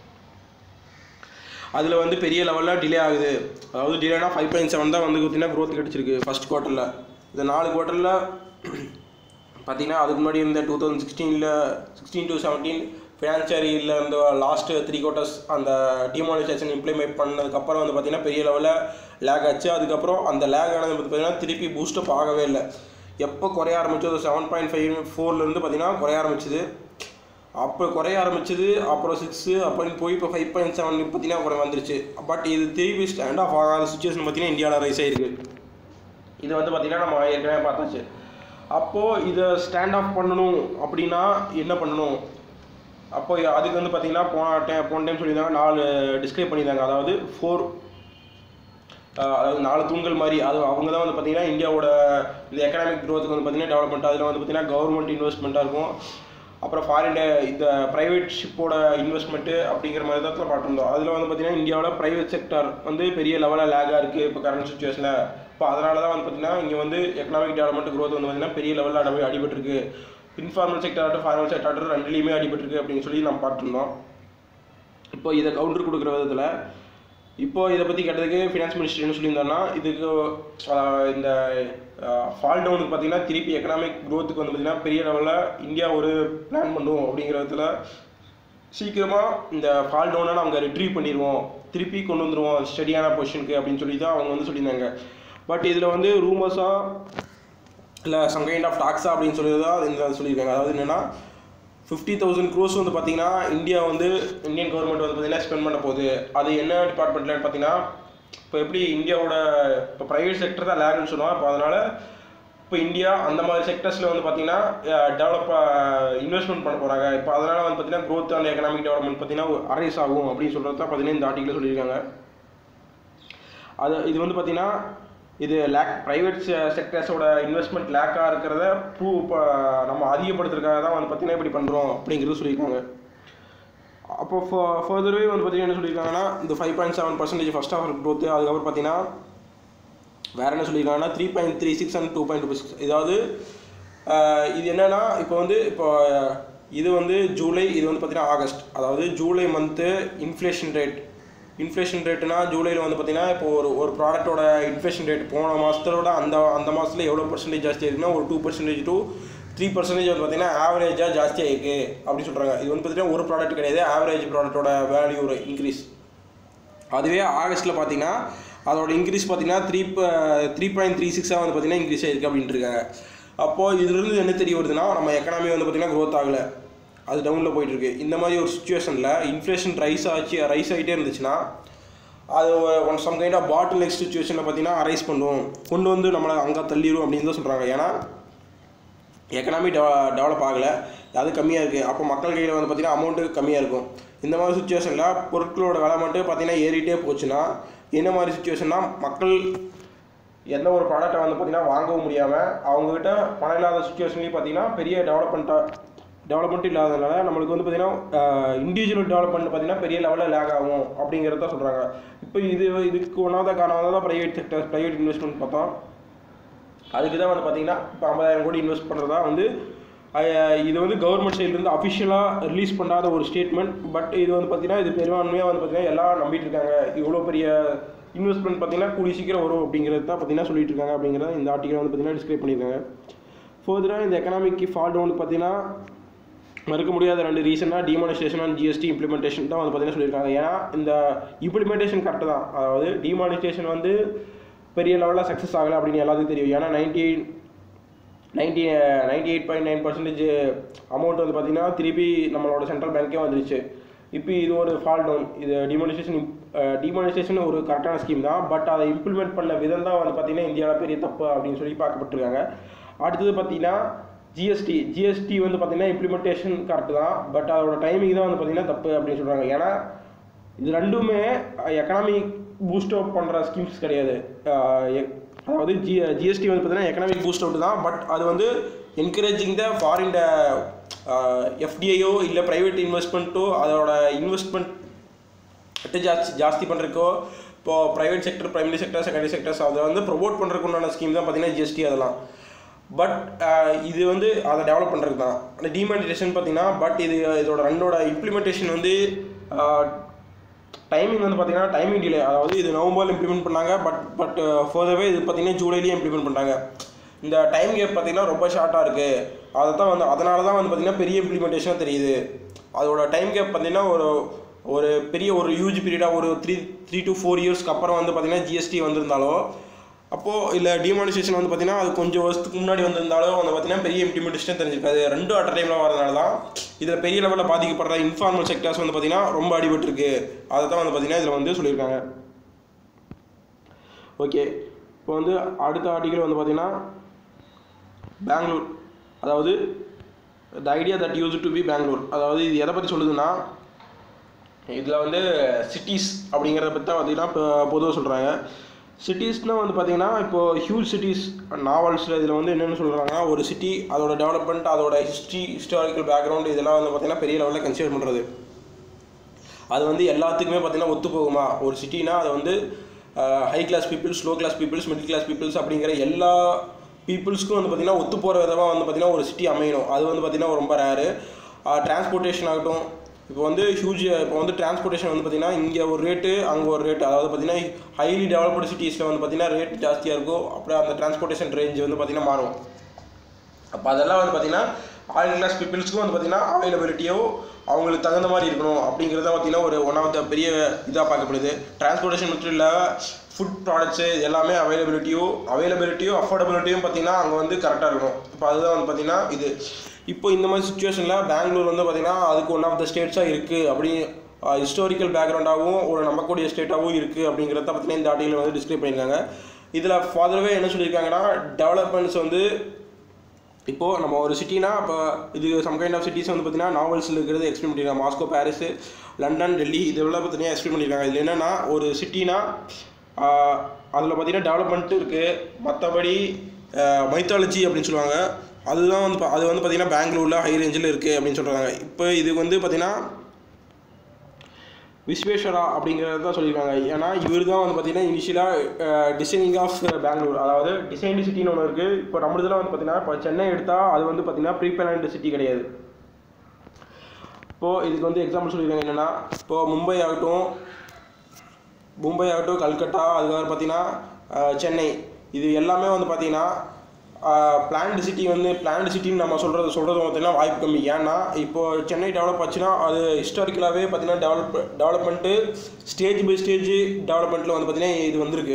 அதில் வந்து பெரிய லெவலில் டிலே ஆகுது அதாவது டிலேனா ஃபைவ் பாயிண்ட் செவன் தான் வந்து பார்த்தீங்கன்னா growth கிடச்சிருக்கு ஃபர்ஸ்ட் குவார்ட்டரில் இந்த நாலு குவார்ட்டரில் பார்த்தீங்கன்னா அதுக்கு முன்னாடி இருந்த டூ தௌசண்ட் சிக்ஸ்டீனில் சிக்ஸ்டீன் டு செவன்டீன் ஃபினான்ஷியல் இயரில் இருந்த லாஸ்ட் த்ரீ குவார்ட்டர்ஸ் அந்த டிமானிசேஷன் இம்ப்ளிமெண்ட் பண்ணதுக்கப்புறம் வந்து பார்த்தீங்கன்னா பெரிய லெவலில் லேக் ஆச்சு அதுக்கப்புறம் அந்த லேக் ஆனது வந்து பார்த்தீங்கன்னா திருப்பி பூஸ்டப் ஆகவே இல்லை எப்போ குறைய ஆரம்பிச்சோ செவன் பாயிண்ட் ஃபைவ் ஃபோர்லேருந்து பார்த்தீங்கன்னா குறைய ஆரம்பிச்சது அப்போ குறைய ஆரம்பிச்சது அப்புறம் சிக்ஸு அப்படின்னு போய் இப்போ ஃபைவ் பாயிண்ட் செவன் பார்த்தீங்கன்னா குறை வந்துருச்சு பட் இது திருப்பி ஸ்டாண்ட் ஆஃப் ஆகாத சுச்சுவேஷன் பார்த்தீங்கன்னா இந்தியாவில் ரைஸ் ஆயிருக்கு இது வந்து பார்த்தீங்கன்னா நம்ம ஏற்கனவே பார்த்தாச்சு அப்போது இதை ஸ்டாண்ட் ஆஃப் பண்ணணும் அப்படின்னா என்ன பண்ணணும் அப்போ அதுக்கு வந்து பார்த்தீங்கன்னா போன டைம் போன டைம் சொல்லியிருந்தாங்க நாலு டிஸ்கிரைப் பண்ணியிருந்தாங்க அதாவது ஃபோர் அதாவது நாலு தூண்கள் மாதிரி அது அவங்க தான் வந்து பார்த்தீங்கன்னா இந்தியாவோட இந்த எக்கனாமிக் க்ரோத்துக்கு வந்து பார்த்தீங்கன்னா டெவலப்மெண்ட் அதில் வந்து பார்த்தீங்கன்னா கவர்மெண்ட் இன்வெஸ்ட்மெண்ட்டாக இருக்கும் அப்புறம் ஃபாரின் இந்த ப்ரைவேட் ஷிப்போட இன்வெஸ்ட்மெண்ட்டு அப்படிங்கிற மாதிரி தான் பார்த்துருந்தோம் அதில் வந்து பார்த்தீங்கன்னா இந்தியாவோட ப்ரைவேட் செக்டர் வந்து பெரிய லெவலில் லேகாக இருக்குது இப்போ கரண்ட் சுச்சுவேஷனில் இப்போ அதனால தான் வந்து பார்த்தீங்கன்னா இங்கே வந்து எக்கனாமிக் டெவலப்மெண்ட் growth வந்து பார்த்தீங்கன்னா பெரிய லெவலில் அடி அடிபட்டிருக்கு இன்ஃபார்மல் செக்டர் ஆகட்டும் ஃபார்மல் செக்டர் ஆகட்டும் ரெண்டுலேயுமே அடிபட்டிருக்கு அப்படின்னு சொல்லி நம்ம பார்த்துருந்தோம் இப்போ இதை கவுண்டர் கொடுக்குற விதத்தில் இப்போ இதை பற்றி கேட்டதுக்கு ஃபினான்ஸ் மினிஸ்டர் என்ன சொல்லியிருந்தாருன்னா இதுக்கு ஆஹ், இந்த ஃபால் டவுனுக்கு பார்த்தீங்கன்னா திருப்பி எக்கனாமிக் growthக்கு வந்து பார்த்தீங்கன்னா பெரிய லெவலில் இந்தியா ஒரு பிளான் பண்ணும் அப்படிங்கிற விதத்தில் சீக்கிரமாக இந்த ஃபால் டவுனை அவங்க ரிட்ரீவ் பண்ணிடுவோம் திருப்பி கொண்டு வந்துருவோம் ஸ்டடியான பொசிஷனுக்கு அப்படின்னு சொல்லி தான் அவங்க வந்து சொல்லியிருந்தாங்க பட் இதில் வந்து ரூமர்ஸாக இல்லை சம் கைண்ட் ஆஃப் டாக்ஸா அப்படின்னு சொல்லி தான் இந்த சொல்லியிருக்காங்க அதாவது என்னென்னா ஃபிஃப்டி தௌசண்ட் க்ரோஸ் வந்து பார்த்தீங்கன்னா இந்தியா வந்து இந்தியன் கவர்மெண்ட் வந்து பார்த்தீங்கன்னா ஸ்பெண்ட் பண்ண போகுது அது என்ன டிபார்ட்மெண்ட்டில் பார்த்தீங்கன்னா இப்போ எப்படி இந்தியாவோட இப்போ ப்ரைவேட் செக்டர் தான் லேக்னு சொல்லுவோம் இப்போ அதனால் இப்போ இந்தியா அந்த மாதிரி செக்டர்ஸில் வந்து பார்த்தீங்கன்னா டெவலப் இன்வெஸ்ட்மெண்ட் பண்ண போகிறாங்க இப்போ அதனால் வந்து பார்த்தீங்கன்னா growth அண்ட் எக்கனாமிக் டெவலப்மெண்ட் பார்த்தீங்கன்னா அரைஸ் ஆகும் அப்படின்னு சொல்கிறது தான் பார்த்தீங்கன்னா இந்த ஆர்டிக்கலில் சொல்லியிருக்காங்க அது இது வந்து பார்த்தீங்கன்னா இது லேக் ப்ரைவேட் செக்டர்ஸோட இன்வெஸ்ட்மெண்ட் லேக்காக இருக்கிறத ப்ரூவ் நம்ம அதிகப்படுத்துறதுக்காக தான் வந்து பார்த்தீங்கன்னா இப்படி பண்ணுறோம் அப்படிங்கிறது சொல்லியிருக்காங்க அப்போ ஃபர்தர்வே வந்து பார்த்தீங்கன்னா என்ன சொல்லியிருக்காங்கன்னா இந்த five point seven percentage first of growth அதுக்கப்புறம் பார்த்தீங்கன்னா வேற என்ன சொல்லியிருக்காங்கன்னா three point three six and two point two six இதாவது ஆஹ் இது என்னன்னா இப்போ வந்து இப்போ இது வந்து ஜூலை இது வந்து பார்த்தீங்கன்னா ஆகஸ்ட் அதாவது July month inflation rate inflation ரேட்னா ஜூலையில் வந்து பார்த்தீங்கன்னா இப்போ ஒரு ஒரு ப்ராடக்ட்டோட இன்ஃப்ளேஷன் ரேட் போன மாதத்தோட அந்த அந்த மாதத்தில் எவ்வளோ பர்சன்டேஜ் ஜாஸ்தி இருக்குன்னா ஒரு two percentage two three percentage வந்து பார்த்தீங்கன்னா ஆவரேஜாக ஜாஸ்தியாக இருக்குது அப்படின்னு சொல்கிறாங்க இது வந்து பார்த்தீங்கன்னா ஒரு ப்ராடக்ட் கிடையாது ஆவரேஜ் ப்ராடக்ட்டோட வேல்யூ இன்க்ரீஸ் அதுவே ஆகஸ்ட்டில் பார்த்தீங்கன்னா அதோட இன்க்ரீஸ் பார்த்தீங்கன்னா த்ரீ த்ரீ பாயிண்ட் த்ரீ சிக்ஸாக வந்து பார்த்தீங்கன்னா இன்க்ரீஸ் ஆயிருக்கு அப்படின்ட்டு இருக்காங்க அப்போது இதுலேருந்து என்ன தெரிய வருதுன்னா நம்ம எக்கனாமி வந்து பார்த்தீங்கன்னா க்ரோத் ஆகலை அது டவுனில் போயிட்டு இருக்கு இந்த மாதிரி ஒரு சுச்சுவேஷனில் இன்ஃப்ளேஷன் ரைஸ் ஆச்சு ரைஸ் ஆகிட்டே இருந்துச்சுன்னா அது one some kind of bottleneck சுச்சுவேஷனில் பார்த்தீங்கன்னா அரைஸ் பண்ணுவோம் கொண்டு வந்து நம்மளை அங்கே தள்ளிடும் அப்படின்னு தான் சொல்கிறாங்க ஏன்னா எக்கனாமி டெவ டெவலப் ஆகலை அது கம்மியாக இருக்குது அப்போ மக்கள் கையில் வந்து பார்த்திங்கன்னா அமௌண்ட்டு கம்மியாக இருக்கும் இந்த மாதிரி சுச்சுவேஷனில் பொருட்களோட விலை மட்டும் பார்த்திங்கன்னா ஏறிட்டே போச்சுன்னா என்ன மாதிரி சுச்சுவேஷன்னா மக்கள் எந்த ஒரு ப்ராடக்ட்டை வந்து பார்த்திங்கன்னா வாங்கவும் முடியாமல் அவங்கக்கிட்ட பணம் இல்லாத சுச்சுவேஷன்லேயும் பார்த்திங்கன்னா பெரிய டெவலப்மெண்ட்டாக டெவலப்மெண்ட் இல்லாதனால நம்மளுக்கு வந்து பார்த்திங்கன்னா இண்டிவிஜுவல் டெவலப்மெண்ட் பார்த்திங்கன்னா பெரிய லெவலில் லேக் ஆகும் அப்படிங்கிறத சொல்கிறாங்க இப்போ இது இதுக்கு ஒன்றாவது காரணம் தான் ப்ரைவேட் செக்டர் ப்ரைவேட் இன்வெஸ்ட்மெண்ட் பார்த்தோம் அதுக்கு தான் வந்து பார்த்தீங்கன்னா இப்போ ஐம்பதாயிரம் கோடி இன்வெஸ்ட் பண்ணுறதா வந்து அஹ், இது வந்து கவர்மெண்ட் சைட்லேருந்து அஃபிஷியலாக ரிலீஸ் பண்ணாத ஒரு ஸ்டேட்மெண்ட் பட் இது வந்து பார்த்தீங்கன்னா இது பெரும்பான்மையாக வந்து பார்த்தீங்கன்னா எல்லாம் நம்பிட்டு இருக்காங்க இவ்வளோ பெரிய இன்வெஸ்ட்மெண்ட் பார்த்தீங்கன்னா கூடி சீக்கிரம் வரும் அப்படிங்கிறது தான் பார்த்தீங்கன்னா சொல்லிட்டு இருக்காங்க அப்படிங்கிறத இந்த ஆர்டிகல் வந்து பார்த்தீங்கன்னா டிஸ்கிரைப் பண்ணியிருக்காங்க ஃபர்தராக இந்த எக்கனாமிக் ஃபால் டவுன் பார்த்தீங்கன்னா மறுக்க முடியாத ரெண்டு ரீசனாக டிமானிஸ்டேஷன் அண்ட் ஜிஎஸ்டி இம்ப்ளிமெண்டேஷன் தான் வந்து பார்த்தீங்கன்னா சொல்லியிருக்காங்க ஏன்னா இந்த இம்ப்ளிமெண்டேஷன் கரெக்டு தான் அதாவது டிமானிஸ்டேஷன் வந்து பெரிய லெவலில் சக்ஸஸ் ஆகலை அப்படின்னு எல்லாத்துக்கும் தெரியும் ஏன்னா ninety ninety ninety eight point nine percentage amount வந்து பார்த்தீங்கன்னா திருப்பி நம்மளோட சென்ட்ரல் பேங்க்கே வந்துருச்சு இப்போ இது ஒரு ஃபால் டவுன் இது டிமானிஸ்டேஷன் டிமானிஸ்டேஷன் ஒரு கரெக்டான ஸ்கீம் தான் பட் அதை இம்ப்ளிமெண்ட் பண்ண விதம் தான் வந்து பார்த்தீங்கன்னா இந்தியாவில் பெரிய தப்பு அப்படின்னு சொல்லி பார்க்கப்பட்டிருக்காங்க அடுத்தது பார்த்தீங்கன்னா ஜிஎஸ்டி ஜிஎஸ்டி வந்து பார்த்தீங்கன்னா இம்ப்ளிமெண்டேஷன் கரெக்ட் தான் பட் அதோட டைமிங் தான் வந்து பார்த்தீங்கன்னா தப்பு அப்படின்னு சொல்கிறாங்க ஏன்னா இது ரெண்டுமே எக்கனாமிக் பூஸ்ட் அப் பண்ணுற ஸ்கீம்ஸ் கிடையாது அஹ் எ- அதாவது ஜி ஜிஎஸ்டி வந்து பார்த்தீங்கன்னா எக்கனாமிக் பூஸ்ட் அவுட் தான் பட் அது வந்து என்கரேஜிங் த ஃபாரின் எஃப்டிஐயோ இல்லை ப்ரைவேட் இன்வெஸ்ட்மெண்ட்டோ அதோட இன்வெஸ்ட்மெண்ட் ஜாஸ்தி ஜாஸ்தி பண்ணுறக்கோ இப்போ private sector primary sector secondary sectors அதை வந்து ப்ரொமோட் பண்ணுறதுக்கு உண்டான ஸ்கீம் தான் பார்த்தீங்கன்னா ஜிஎஸ்டி அதெல்லாம் பட் இது வந்து அதை டெவலப் பண்ணுறது தான் அந்த டிமானிட்டேஷன் பார்த்தீங்கன்னா பட் இது இதோட ரெண்டோட இம்ப்ளிமெண்டேஷன் வந்து டைமிங் வந்து பார்த்தீங்கன்னா டைமிங் டிலே அதாவது இது நவம்பரில் இம்ப்ளிமெண்ட் பண்ணாங்க பட் பட் ஃபர்தர்வே இது பார்த்தீங்கன்னா ஜூலைலேயே இம்ப்ளிமெண்ட் பண்ணாங்க இந்த டைம் கேப் பார்த்தீங்கன்னா ரொம்ப ஷார்ட்டாக இருக்குது அதை தான் வந்து அதனால தான் வந்து பார்த்தீங்கன்னா பெரிய இம்ப்ளிமெண்டேஷனாக தெரியுது அதோட டைம் கேப் பார்த்தீங்கன்னா ஒரு ஒரு பெரிய ஒரு யூஜ் பீரியடாக ஒரு த்ரீ த்ரீ டு ஃபோர் இயர்ஸ்க்கு அப்புறம் வந்து பார்த்தீங்கன்னா ஜிஎஸ்டி வந்திருந்தாலோ அப்போது இல்லை டிமானிசேஷன் வந்து பார்த்தீங்கன்னா அது கொஞ்சம் வருஷத்துக்கு முன்னாடி வந்திருந்தாலும் வந்து பார்த்தீங்கன்னா பெரிய இம்ப்ளிமெண்டேஷன் தெரிஞ்சிருக்காது ரெண்டும் அட் டைமில் வரதுனால தான் இதில் பெரிய லெவலில் பாதிக்கப்படுற இன்ஃபார்மல் செக்டர்ஸ் வந்து பார்த்தீங்கன்னா ரொம்ப அடிபட்டிருக்கு அதை தான் வந்து பார்த்தீங்கன்னா இதில் வந்து சொல்லியிருக்காங்க ஓகே இப்போ வந்து அடுத்த ஆர்டிக்கல் வந்து பார்த்தீங்கன்னா பெங்களூர் அதாவது the idea that used to be Bangalore அதாவது இது எதை பற்றி சொல்லுதுன்னா இதில் வந்து சிட்டிஸ் அப்படிங்கிறத பற்றி தான் பார்த்தீங்கன்னா இப்போ பொதுவாக சொல்கிறாங்க சிட்டிஸ்னால் வந்து பார்த்தீங்கன்னா இப்போது ஹியூஜ் சிட்டிஸ் நாவல்ஸில் இதில் வந்து என்னென்னு சொல்கிறாங்கன்னா ஒரு சிட்டி அதோட டெவலப்மெண்ட் அதோட ஹிஸ்ட்ரி ஹிஸ்டாரிக்கல் பேக்ரவுண்ட் இதெல்லாம் வந்து பார்த்தீங்கன்னா பெரிய லெவலில் கன்சிடர் பண்ணுறது அது வந்து எல்லாத்துக்குமே பார்த்தீங்கன்னா ஒத்து போகுமா ஒரு சிட்டினா அது வந்து high class peoples low class peoples middle class peoples அப்படிங்கிற எல்லா பீப்புள்ஸ்க்கும் வந்து பார்த்தீங்கன்னா ஒத்து போகிற விதமாக வந்து பார்த்தீங்கன்னா ஒரு சிட்டி அமையணும் அது வந்து பார்த்தீங்கன்னா ரொம்ப ரேரு டிரான்ஸ்போர்ட்டேஷன் ஆகட்டும் இப்போ வந்து ஹியூஜ் இப்போ வந்து டிரான்ஸ்போர்ட்டேஷன் வந்து பார்த்தீங்கன்னா இங்கே ஒரு ரேட்டு அங்கே ஒரு ரேட்டு அதாவது பார்த்தீங்கன்னா ஹைலி டெவலப்டு சிட்டிஸில் வந்து பார்த்தீங்கன்னா ரேட் ஜாஸ்தியாக இருக்கும் அப்புறம் அந்த டிரான்ஸ்போர்ட்டேஷன் ரேஞ்ச் வந்து பார்த்தீங்கன்னா மாறும் அப்போ அதெல்லாம் வந்து பார்த்தீங்கன்னா ஆல் கிளாஸ் பீப்புள்ஸ்க்கும் வந்து பார்த்தீங்கன்னா அவைலபிலிட்டியோ அவங்களுக்கு தகுந்த மாதிரி இருக்கணும் அப்படிங்கிறத பார்த்தீங்கன்னா ஒரு ஒன் ஆஃப் த பெரிய இதாக பார்க்கப்படுது டிரான்ஸ்போர்ட்டேஷன் மட்டும் இல்லை ஃபுட் ப்ராடக்ட்ஸு எல்லாமே அவைலபிலிட்டியோ அவைலபிலிட்டியும் அஃபோர்டபிலிட்டியும் பார்த்தீங்கன்னா அங்கே வந்து கரெக்டாக இருக்கணும் இப்போ அதுதான் வந்து பார்த்தீங்கன்னா இது இப்போ இந்த மாதிரி சுச்சுவேஷனில் பெங்களூர் வந்து பார்த்தீங்கன்னா அதுக்கு ஒன் ஆஃப் த ஸ்டேட்ஸாக இருக்குது அப்படி ஹிஸ்டாரிக்கல் பேக்ரவுண்டாகவும் ஒரு நம்பக்கூடிய ஸ்டேட்டாகவும் இருக்குது அப்படிங்கிறத பார்த்தீங்கன்னா இந்த ஆர்டிகல் வந்து டிஸ்கிரைப் பண்ணியிருக்காங்க இதில் ஃபாதரவே என்ன சொல்லியிருக்காங்கன்னா டெவலப்மெண்ட்ஸ் வந்து இப்போது நம்ம ஒரு சிட்டினா இப்போ இது சம் கைண்ட் ஆஃப் சிட்டிஸ் வந்து பார்த்தீங்கன்னா நாவல்ஸில் இருக்கிறது எக்ஸ்பிளைன் பண்ணியிருக்காங்க மாஸ்கோ பாரிஸ் லண்டன் டெல்லி இதெல்லாம் பார்த்தீங்கன்னா எக்ஸ்பிளைன் பண்ணியிருக்காங்க இதில் என்னென்னா ஒரு சிட்டினா அதில் பார்த்தீங்கன்னா டெவலப்மெண்ட்டு இருக்குது மற்றபடி மைத்தாலஜி அப்படின்னு சொல்லுவாங்க அதுதான் வந்து பா- அது வந்து பார்த்தீங்கன்னா பெங்களூரில் ஹை ரேஞ்சில் இருக்குது அப்படின்னு சொல்கிறாங்க இப்போ இது வந்து பார்த்தீங்கன்னா விஸ்வேஸ்வரா அப்படிங்கிறது தான் சொல்லியிருக்காங்க ஏன்னா இவர் தான் வந்து பார்த்தீங்கன்னா இனிஷியலாக டிசைனிங் ஆஃப் பெங்களூர் அதாவது டிசைன்டு சிட்டின்னு ஒன்று இருக்குது இப்போ நம்மளதுல வந்து பார்த்தீங்கன்னா இப்போ சென்னை எடுத்தால் அது வந்து பார்த்தீங்கன்னா ப்ரீ பிளான்டு சிட்டி கிடையாது இப்போது இதுக்கு வந்து எக்ஸாம்பிள் சொல்லியிருக்காங்க என்னென்னா இப்போது மும்பை ஆகட்டும் மும்பை ஆகட்டும் கல்கட்டா அதுக்கப்புறம் பார்த்தீங்கன்னா அஹ், சென்னை இது எல்லாமே வந்து பார்த்தீங்கன்னா பிளான்டு சிட்டி வந்து பிளான்டு சிட்டின்னு நம்ம சொல்கிறது சொல்கிறது பார்த்தீங்கன்னா வாய்ப்பு கம்மி ஏன்னா இப்போ சென்னை டெவலப் ஆச்சுன்னா அது ஹிஸ்டாரிக்கலாகவே பார்த்தீங்கன்னா develop development stage by stage டெவலப்மெண்ட்டில் வந்து பார்த்தீங்கன்னா இது வந்திருக்கு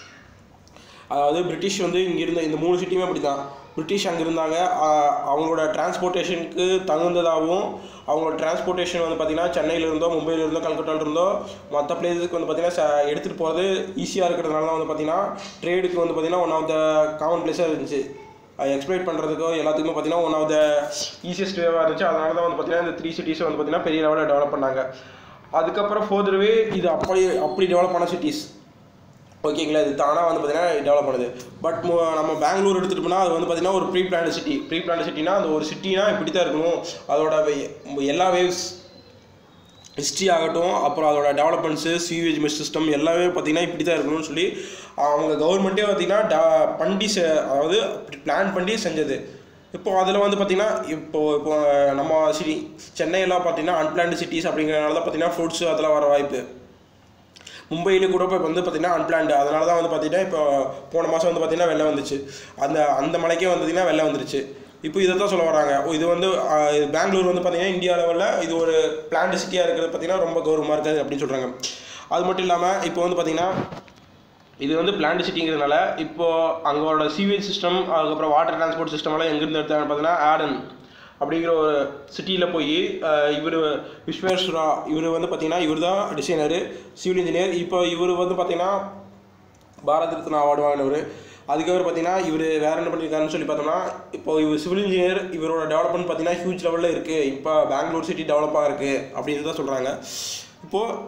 அதாவது பிரிட்டிஷ் வந்து இங்கே இருந்த இந்த மூணு சிட்டியுமே அப்படி தான் பிரிட்டிஷ் அங்கே இருந்தாங்க ஆஹ் அவங்களோட டிரான்ஸ்போர்ட்டேஷனுக்கு தகுந்ததாகவும் அவங்களோட டிரான்ஸ்போர்ட்டேஷன் வந்து பார்த்திங்கன்னா சென்னையில இருந்தோ மும்பையில இருந்தோ கல்கட்டால இருந்தோ மற்ற பிளேஸுக்கு வந்து பார்த்திங்கன்னா எடுத்துகிட்டு போகிறது ஈஸியாக இருக்கிறதுனால தான் வந்து பார்த்திங்கன்னா ட்ரேடுக்கு வந்து பார்த்திங்கன்னா ஒன் ஆஃப் த காமன் பிளேஸாக இருந்துச்சு அதை எக்ஸ்பிளைட் பண்ணுறதுக்கோ எல்லாத்துக்குமே பார்த்தீங்கன்னா ஒன் ஆஃப் த ஈஸியஸ்ட் வேவாக இருந்துச்சு அதனால தான் வந்து பார்த்தீங்கன்னா இந்த த்ரீ சிட்டிஸை வந்து பார்த்தீங்கன்னா பெரிய லெவலில் டெவலப் பண்ணாங்க அதுக்கப்புறம் ஃபோர்தர்வே இது அப்படி அப்படி டெவலப் ஆன சிட்டிஸ் ஓகேங்களா இது தானாக வந்து பார்த்தீங்கன்னா டெவலப் பண்ணுது பட் நம்ம பெங்களூர் எடுத்துகிட்டு போனால் அது வந்து பார்த்தீங்கன்னா ஒரு pre planned city pre planned சிட்டினா அந்த ஒரு சிட்டினா இப்படி தான் இருக்கணும் அதோட வே- எல்லா வேவ்ஸ் ஹிஸ்ட்ரி ஆகட்டும் அப்புறம் அதோட டெவலப்மெண்ட்ஸு சிவேஜ் மெஸ் சிஸ்டம் எல்லாமே பார்த்தீங்கன்னா இப்படி தான் இருக்கணும்னு சொல்லி அவங்க கவர்மெண்ட்டே பார்த்தீங்கன்னா ட- பண்ணி செ அதாவது பிளான் பண்ணி செஞ்சது இப்போ அதில் வந்து பார்த்தீங்கன்னா இப்போ இப்போ நம்ம சிட்டி சென்னையெல்லாம் பார்த்தீங்கன்னா அன்பிளான்டு சிட்டிஸ் அப்படிங்கிறனால தான் பார்த்தீங்கன்னா ஃப்ரூட்ஸ் அதெல்லாம் வர வாய்ப்பு மும்பையில கூட இப்போ வந்து பார்த்தீங்கன்னா அன்பிளான்டு அதனால தான் வந்து பார்த்தீங்கன்னா இப்போ போன மாதம் வந்து பார்த்தீங்கன்னா வெள்ளம் வந்துச்சு அந்த அந்த மலைக்கே வந்து பார்த்தீங்கன்னா வெள்ளம் வந்துருச்சு இப்போ இதை தான் சொல்ல வராங்க ஓ, இது வந்து ஆஹ், இது பெங்களூர் வந்து பார்த்தீங்கன்னா இந்தியா லெவலில் இது ஒரு பிளான்டு சிட்டியாக இருக்கிறது பார்த்தீங்கன்னா ரொம்ப கௌரவமாக இருக்காது அப்படின்னு சொல்கிறாங்க அது மட்டும் இல்லாமல் இப்போ வந்து பார்த்தீங்கன்னா இது வந்து பிளான்ட் சிட்டிங்கிறதுனால இப்போ அங்கோட சீவேஜ் சிஸ்டம் அதுக்கப்புறம் வாட்டர் டிரான்ஸ்போர்ட் சிஸ்டம் எல்லாம் எங்கேருந்து எடுத்தாங்க பார்த்தீங்கன்னா ஆடன் அப்படிங்கிற ஒரு சிட்டியில் போய் இவர் விஸ்வேஸ்வரா இவர் வந்து பார்த்தீங்கன்னா இவர் தான் டிசைனரு சிவில் இன்ஜினியர் இப்போ இவர் வந்து பார்த்தீங்கன்னா பாரத் ரத்னா அவார்டு வாங்கினவர் அதுக்கப்புறம் பார்த்தீங்கன்னா இவர் வேற என்ன பண்ணியிருக்காருன்னு சொல்லி பார்த்தோம்னா இப்போ இவர் சிவில் இன்ஜினியர் இவரோட டெவலப்மெண்ட் பார்த்தீங்கன்னா ஹியூஜ் லெவலில் இருக்குது இப்போ பெங்களூர் சிட்டி டெவலப்பாக இருக்குது அப்படின்னு தான் சொல்கிறாங்க இப்போது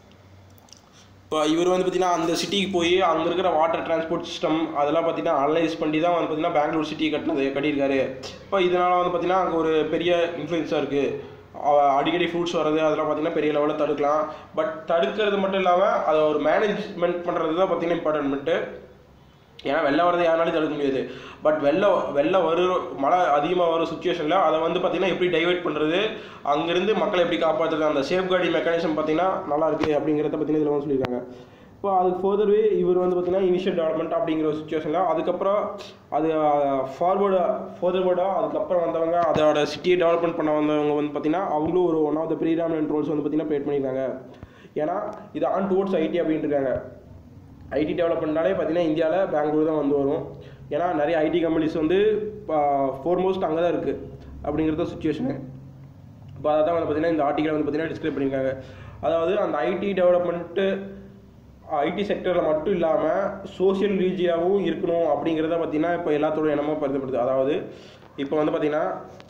இப்போ இவர் வந்து பார்த்தீங்கன்னா அந்த சிட்டிக்கு போய் அங்கே இருக்கிற வாட்டர் டிரான்ஸ்போர்ட் சிஸ்டம் அதெல்லாம் பார்த்தீங்கன்னா அனலைஸ் பண்ணி தான் வந்து பார்த்தீங்கன்னா பெங்களூர் சிட்டி கட்டினது கட்டியிருக்காரு இப்போ இதனால் வந்து பார்த்தீங்கன்னா அங்கே ஒரு பெரிய இன்ஃப்ளூயன்ஸாக இருக்குது அடிக்கடி ஃப்ரூட்ஸ் வர்றது அதெல்லாம் பார்த்தீங்கன்னா பெரிய லெவலில் தடுக்கலாம் பட் தடுக்கிறது மட்டும் இல்லாமல் அதை ஒரு மேனேஜ்மெண்ட் பண்ணுறது தான் பார்த்தீங்கன்னா இம்பார்ட்டன்மெண்ட்டு ஏன்னா வெள்ளம் வரதை யாராலையும் தடுக்க முடியாது பட் வெள்ளம் வெள்ளம் வரும் மழை அதிகமாக வரும் சுச்சுவேஷனில் அதை வந்து பார்த்தீங்கன்னா எப்படி டைவர்ட் பண்ணுறது அங்கேருந்து மக்களை எப்படி காப்பாற்றுறது அந்த சேஃப் கார்டி மெக்கானிசம் பார்த்தீங்கன்னா நல்லா இருக்குது அப்படிங்கிறத பார்த்தீங்கன்னா இதில் வந்து சொல்லியிருக்காங்க இப்போ அதுக்கு ஃபர்தர்வே இவர் வந்து பார்த்தீங்கன்னா இனிஷியல் டெவலப்மெண்ட் அப்படிங்கிற ஒரு சுச்சுவேஷனில் அதுக்கப்புறம் அது ஃபார்வர்டு ஃபர்தர்வேர்டாக அதுக்கப்புறம் வந்தவங்க அதோட சிட்டியை டெவலப்மெண்ட் பண்ண வந்தவங்க வந்து பார்த்தீங்கன்னா அவங்களும் ஒரு one of the predominant roles வந்து பார்த்தீங்கன்னா ப்ளே பண்ணியிருக்காங்க ஏன்னா இது ஆன் டுவோர்ட்ஸ் ஐடி அப்படின்ட்டு இருக்காங்க ஐடி டெவலப்மெண்ட்னாலே பார்த்தீங்கன்னா இந்தியாவில் பெங்களூர் தான் வந்து வரும் ஏன்னா நிறைய ஐடி கம்பெனிஸ் வந்து ஃபோர்மோஸ்ட் அங்கே தான் இருக்குது அப்படிங்கிறது சுச்சுவேஷனு இப்போ அதை தான் வந்து பார்த்தீங்கன்னா இந்த ஆர்டிக்கலை வந்து பார்த்தீங்கன்னா டிஸ்கிரைப் பண்ணியிருக்காங்க அதாவது அந்த ஐடி டெவலப்மெண்ட்டு ஐடி செக்டரில் மட்டும் இல்லாமல் சோஷியல் ரீஜியாகவும் இருக்கணும் அப்படிங்கிறத பார்த்தீங்கன்னா இப்போ எல்லாத்தோட எண்ணமாக பருத்தப்படுது அதாவது இப்போ வந்து பார்த்தீங்கன்னா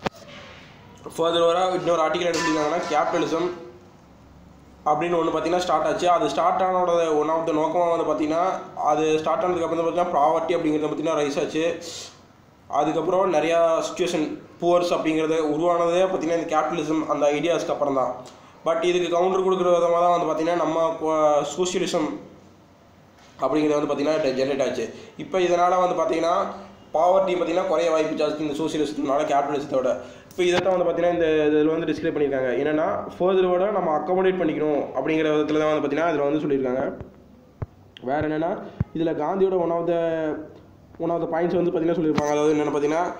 ஃபர்தர் இன்னொரு ஆர்டிக்கல் என்ன சொல்லியிருக்காங்கன்னா கேபிட்டலிசம் அப்படின்னு ஒன்று பார்த்தீங்கன்னா ஸ்டார்ட் ஆச்சு அது ஸ்டார்ட் ஆனோட ஒன் ஆஃப் த நோக்கமாக வந்து பார்த்தீங்கன்னா அது ஸ்டார்ட் ஆனதுக்கு அப்புறம் பார்த்தீங்கன்னா ப்ராவர்ட்டி அப்படிங்கிறது பார்த்தீங்கன்னா ரைஸ் ஆச்சு அதுக்கப்புறம் நிறையா சுச்சுவேஷன் புவர்ஸ் அப்படிங்கிறது உருவானதே பார்த்தீங்கன்னா இந்த கேபிட்டலிசம் அந்த ஐடியாஸ்க்கு அப்புறம் தான் பட் இதுக்கு கவுண்டர் கொடுக்குற விதமாக தான் வந்து பார்த்தீங்கன்னா நம்ம சோஷியலிசம் அப்படிங்கிறது வந்து பார்த்தீங்கன்னா ஜென்ரேட் ஆச்சு இப்போ இதனால் வந்து பார்த்தீங்கன்னா பாவர்ட்டி பார்த்தீங்கன்னா குறைய வாய்ப்பு ஜாஸ்தி இந்த சோசியலிசத்தினால கேபிட்டலிசத்தோட இப்போ இதைத்தான் வந்து பார்த்தீங்கன்னா இந்த இதில் வந்து டிஸ்கிரைப் பண்ணியிருக்காங்க என்னென்னா ஃபர்தரோட நம்ம அக்கோமடேட் பண்ணிக்கணும் அப்படிங்கிற விதத்தில் தான் வந்து பார்த்தீங்கன்னா இதில் வந்து சொல்லியிருக்காங்க வேறு என்னென்னா இதில் காந்தியோட one of the one of the points வந்து பார்த்தீங்கன்னா சொல்லியிருப்பாங்க அதாவது என்னென்னு பார்த்தீங்கன்னா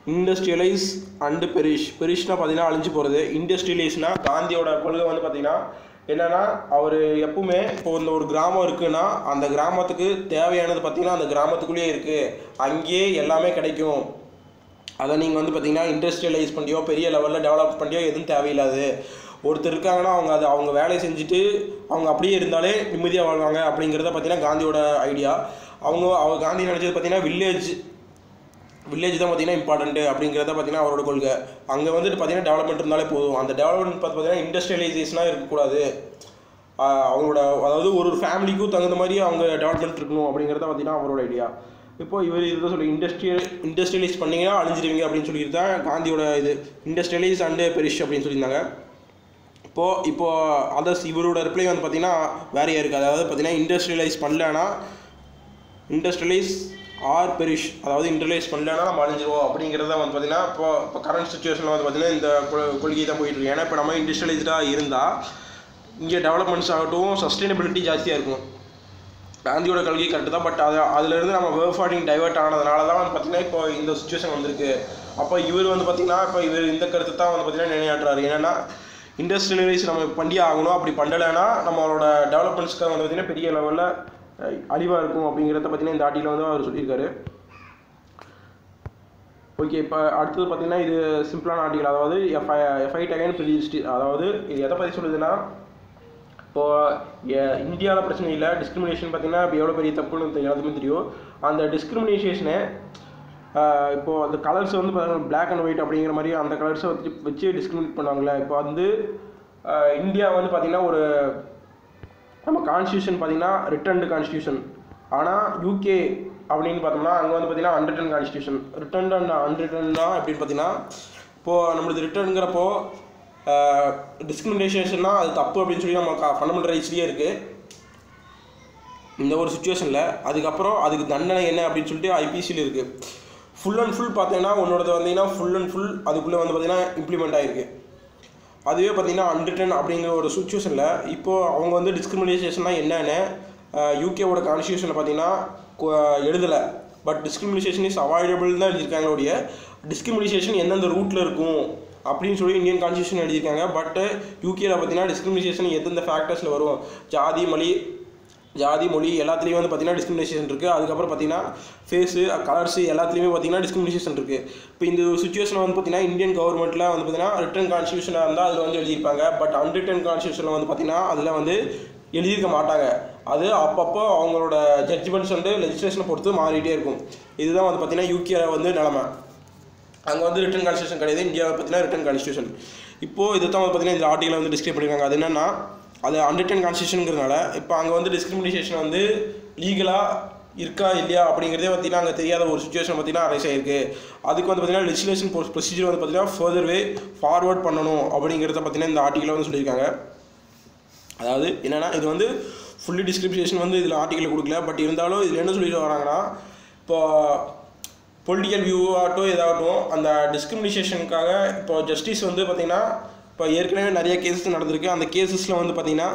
இண்டஸ்ட்ரியலைஸ் அண்டு பெரிஷ் பெரிஷ்னா பார்த்தீங்கன்னா அழிஞ்சு போகிறது இண்டஸ்ட்ரியலைஸ்னா காந்தியோட கொள்கை வந்து பார்த்தீங்கன்னா என்னன்னா அவர் எப்பவுமே இப்போ இந்த ஒரு கிராமம் இருக்குன்னா அந்த கிராமத்துக்கு தேவையானது பார்த்தீங்கன்னா அந்த கிராமத்துக்குள்ளேயே இருக்குது அங்கேயே எல்லாமே கிடைக்கும் அதை நீங்கள் வந்து பார்த்தீங்கன்னா இண்டஸ்ட்ரியலைஸ் பண்ணியோ பெரிய லெவலில் டெவலப் பண்ணியோ எதுவும் தேவையில்லாது ஒருத்தர் இருக்காங்கன்னா அவங்க அதை அவங்க வேலையை செஞ்சுட்டு அவங்க அப்படியே இருந்தாலே நிம்மதியாக வாழ்வாங்க அப்படிங்கிறத பார்த்தீங்கன்னா காந்தியோட ஐடியா அவங்க அவங்க காந்தி நினச்சது பார்த்தீங்கன்னா வில்லேஜ் வில்லேஜ் தான் பார்த்தீங்கன்னா இம்பார்ட்டன்ட்டு அப்படிங்கிறத பார்த்தீங்கன்னா அவரோட கொள்கை அங்கே வந்துட்டு பார்த்தீங்கன்னா டெவலப்மெண்ட் இருந்தாலே போதும் அந்த டெவலப்மெண்ட் பார்த்து பார்த்தீங்கன்னா இண்டஸ்ட்ரியலைசேஷனாக இருக்கக்கூடாது ஆஹ் அவங்களோட அதாவது ஒரு ஒரு ஃபேமிலிக்கும் தகுந்த மாதிரி அவங்க டெவலப்மெண்ட் இருக்கணும் அப்படிங்கிறத பார்த்தீங்கன்னா அவரோட ஐடியா இப்போ இவர் இதுதான் சொல்லி இண்டஸ்ட்ரியல் இண்டஸ்ட்ரியலைஸ் பண்ணீங்கன்னா அழிஞ்சிருவீங்க அப்படின்னு சொல்லிட்டு தான் காந்தியோட இது இண்டஸ்ட்ரியலைஸ் அண்டு பெரிஷ் அப்படின்னு சொல்லியிருந்தாங்க இப்போது இப்போ அதர்ஸ் இவரோட ரிப்ளை வந்து பார்த்தீங்கன்னா வேறையாக இருக்குது அதாவது பார்த்தீங்கன்னா இண்டஸ்ட்ரியலைஸ் பண்ணலன்னா இண்டஸ்ட்ரியலைஸ் ஆர் பெரிஷ் அதாவது இன்டர்லைஸ் பண்ணலன்னா நம்ம அழிஞ்சிருவோம் அப்படிங்கிறத வந்து பார்த்தீங்கன்னா இப்போ இப்போ கரண்ட் சுச்சுவேஷனில் வந்து பார்த்தீங்கன்னா இந்த கொ- கொள்கை தான் போயிட்டு இருக்கு ஏன்னா இப்போ நம்ம இண்டஸ்ட்ரியலைஸ்டாக இருந்தால் இங்கே டெவலப்மெண்ட்ஸ் ஆகட்டும் சஸ்டைனபிலிட்டி ஜாஸ்தியாக இருக்கும் காந்தியோட கொள்கை கரெக்டு தான் பட் அது அதுலேருந்து நம்ம வேர்ஃப் ஃபார்டிங் டைவர்ட் ஆனதுனால தான் வந்து பார்த்தீங்கன்னா இப்போ இந்த சுச்சுவேஷன் வந்திருக்கு அப்போ இவர் வந்து பார்த்தீங்கன்னா இப்போ இவர் இந்த கருத்து தான் வந்து பார்த்தீங்கன்னா நினையாட்டுறாரு என்னன்னா இண்டஸ்ட்ரியலைஸ் நம்ம பண்ணியே ஆகணும் அப்படி பண்ணலைன்னா நம்மளோட டெவலப்மெண்ட்ஸ்க்கு வந்து பார்த்தீங்கன்னா பெரிய லெவலில் அழிவாக இருக்கும் அப்படிங்கிறத பார்த்தீங்கன்னா இந்த ஆர்டியில் வந்து அவர் சொல்லியிருக்காரு ஓகே இப்போ அடுத்தது பார்த்தீங்கன்னா இது சிம்பிளான ஆர்டிகல் அதாவது எஃப்ஐ எஃப்ஐ டேகன் ப்ரிஜிஸ்டி அதாவது இது எதை பற்றி சொல்லுதுன்னா இப்போது இந்தியாவில் பிரச்சனை இல்லை டிஸ்கிரிமினேஷன் பார்த்தீங்கன்னா இப்போ எவ்வளோ பெரிய தப்புன்னு தெ- எல்லாத்துக்குமே தெரியும் அந்த டிஸ்கிரிமினேஷனை இப்போது அந்த கலர்ஸ் வந்து பார்த்தீங்கன்னா பிளாக் அண்ட் ஒயிட் அப்படிங்கிற மாதிரி அந்த கலர்ஸை வச்சு வச்சு டிஸ்கிரிமினேட் பண்ணுவாங்களே இப்போ வந்து ஆஹ் இந்தியா வந்து பார்த்தீங்கன்னா ஒரு நம்ம கான்ஸ்டியூஷன் பார்த்தீங்கன்னா ரிட்டர்ன்டு கான்ஸ்டியூஷன் ஆனால் யூகே அப்படின்னு பார்த்தோம்னா அங்கே வந்து பார்த்தீங்கன்னா அன்ரிட்டன் கான்ஸ்டியூஷன் ரிட்டர்ன் அண்ட் அன்ரிட்டன்னா எப்படின்னு பார்த்தீங்கன்னா இப்போது நம்மளது ரிட்டர்னுங்கிறப்போ டிஸ்கிரிமினேஷன்னா அது தப்பு அப்படின்னு சொல்லி நம்ம ஃபண்டமெண்டல் ரைட்ஸ்லேயே இருக்குது இந்த ஒரு சுச்சுவேஷனில் அதுக்கப்புறம் அதுக்கு தண்டனை என்ன அப்படின்னு சொல்லிட்டு ஐபிசியில் இருக்குது ஃபுல் அண்ட் ஃபுல் பார்த்தீங்கன்னா உன்னோடது வந்தீங்கன்னா ஃபுல் அண்ட் ஃபுல் அதுக்குள்ளே வந்து பார்த்தீங்கன்னா இம்ப்ளிமெண்ட் ஆகிருக்கு அதுவே பார்த்தீங்கன்னா அன்ரிட்டன் அப்படிங்கிற ஒரு சுச்சுவேஷனில் இப்போது அவங்க வந்து டிஸ்கிரிமினேஷன்னா என்னன்னு யூகேவோட கான்ஸ்டியூஷனில் பார்த்தீங்கன்னா எழுதலை பட் டிஸ்கிரிமினேஷன் இஸ் அவாய்டபிள் தான் எழுதியிருக்காங்க ஒழிய டிஸ்கிரிமினேஷன் எந்தெந்த ரூட்டில் இருக்கும் அப்படின்னு சொல்லி இந்தியன் கான்ஸ்டியூஷன் எழுதியிருக்காங்க பட் யூகேல பார்த்தீங்கன்னா டிஸ்கிரிமினேஷன் எந்தெந்த ஃபேக்டர்ஸில் வரும் ஜாதி மொழி ஜாதி மொழி எல்லாத்துலேயும் வந்து பார்த்தீங்கன்னா டிஸ்கிரிமினேஷன் இருக்குது அதுக்கப்புறம் பார்த்தீங்கன்னா ஃபேஸு கலர்ஸு எல்லாத்துலேயுமே பார்த்தீங்கன்னா டிஸ்கிரிமினேஷன் இருக்குது இப்போ இந்த சுச்சுவேஷன் வந்து பார்த்தீங்கன்னா இந்தியன் கவர்மெண்ட்டில் வந்து பார்த்தீங்கன்னா ரிட்டன் கான்ஸ்டியூஷனாக இருந்தால் அதில் வந்து எழுதியிருப்பாங்க பட் அன்ரிட்டன் கான்ஸ்டியூஷனில் வந்து பார்த்தீங்கன்னா அதில் வந்து எழுதியிருக்க மாட்டாங்க அது அப்பப்போ அவங்களோட ஜட்ஜ்மெண்ட்ஸ் வந்து லெஜிஸ்லேஷனை பொறுத்து மாறிட்டே இருக்கும் இதுதான் வந்து பார்த்தீங்கன்னா யூகே வந்து நிலமை அங்கே வந்து ரிட்டன் கான்ஸ்டியூஷன் கிடையாது இந்தியாவை பார்த்தீங்கன்னா ரிட்டன் கான்ஸ்டியூஷன் இப்போது இது தான் வந்து பார்த்தீங்கன்னா இந்த ஆர்டிகல் வந்து டிஸ்கிரைப் பண்ணியிருக்காங்க அது என்னன்னா அது அன்ரிட்டன் கான்ஸ்டியூஷனுங்கிறனால இப்போ அங்கே வந்து டிஸ்கிரிமினேஷன் வந்து லீகலாக இருக்கா இல்லையா அப்படிங்கிறதே பார்த்தீங்கன்னா அங்கே தெரியாத ஒரு சுச்சுவேஷன் பார்த்தீங்கன்னா அரைஸ் ஆயிருக்கு அதுக்கு வந்து பார்த்தீங்கன்னா லெஜிஸ்லேஷன் ப்ரொசீஜர் வந்து பார்த்தீங்கன்னா ஃபர்தர் வே ஃபார்வர்ட் பண்ணணும் அப்படிங்கிறத பார்த்தீங்கன்னா இந்த ஆர்டிகலில் வந்து சொல்லியிருக்காங்க அதாவது என்னன்னா இது வந்து ஃபுல்லி டிஸ்கிரிப்ஷன் வந்து இதில் ஆர்டிக்கலில் கொடுக்கல பட் இருந்தாலும் இதில் என்ன சொல்லிட்டு வராங்கன்னா இப்போ பொலிட்டிக்கல் வியூ ஆகட்டும் இதாகட்டும் அந்த டிஸ்கிரிமினேஷனுக்காக இப்போ ஜஸ்டிஸ் வந்து பார்த்திங்கன்னா இப்போ ஏற்கனவே நிறைய கேசஸ் நடந்திருக்கு அந்த கேசஸில் வந்து பார்த்திங்கன்னா